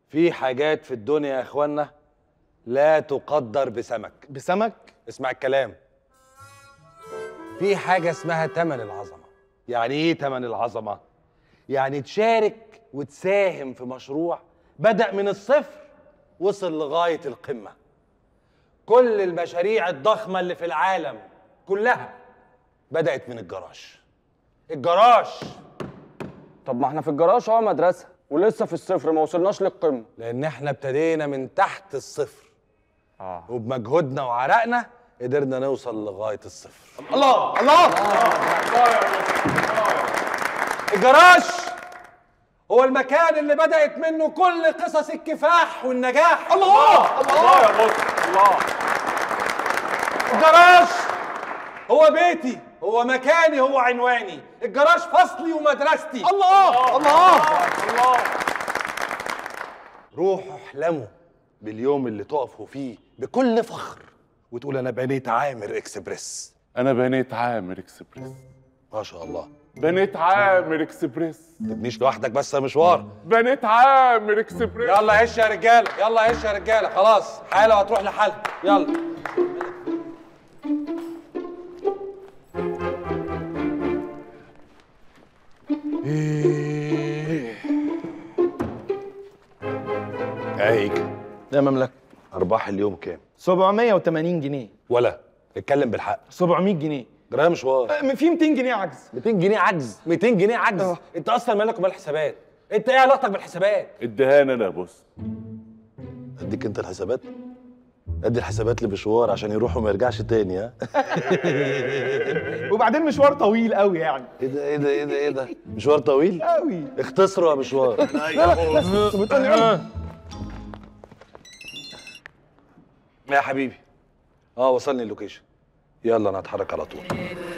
في حاجات في الدنيا يا اخوانا لا تقدر بسمك بسمك اسمع الكلام في حاجة اسمها تمن العظمة يعني ايه تمن العظمة؟ يعني تشارك وتساهم في مشروع بدأ من الصفر وصل لغاية القمة كل المشاريع الضخمة اللي في العالم كلها بدأت من الجراج الجراج طب ما احنا في الجراج اه مدرسه ولسه في الصفر ما وصلناش للقمه لأن احنا ابتدينا من تحت الصفر اه وبمجهودنا وعرقنا قدرنا نوصل لغاية الصفر الله الله الجراج هو المكان اللي بدأت منه كل قصص الكفاح والنجاح الله الله يا بص الله الجراج هو بيتي هو مكاني هو عنواني الجراج فصلي ومدرستي الله الله الله روحوا احلموا باليوم اللي تقفوا فيه بكل فخر وتقول انا بنيت عامر اكسبريس انا بنيت عامر اكسبريس ما شاء الله بنيت عامر اكسبريس ما تبنيش لوحدك بس يا مشوار بنيت عامر اكسبريس يلا هش يا رجاله يلا هش يا رجاله خلاص حاله هتروح لحالها يلا هيك يا مملكة ارباح اليوم كام 780 جنيه ولا اتكلم بالحق 700 جنيه جرايه مشوار أه، في 200 جنيه عجز 200 جنيه عجز 200 جنيه عجز اه. انت اصلا مالك ومال الحسابات انت ايه علاقتك بالحسابات اديهاني انا يا بص اديك انت الحسابات ادي الحسابات لبشوار عشان يروح وما يرجعش تاني ها وبعدين مشوار طويل قوي يعني ايه ده ايه ده ايه ده ايه ده مشوار طويل قوي اختصروا يا مشوار بتقول لي يا حبيبي اه وصلني اللوكيشن يلا انا هتحرك على طول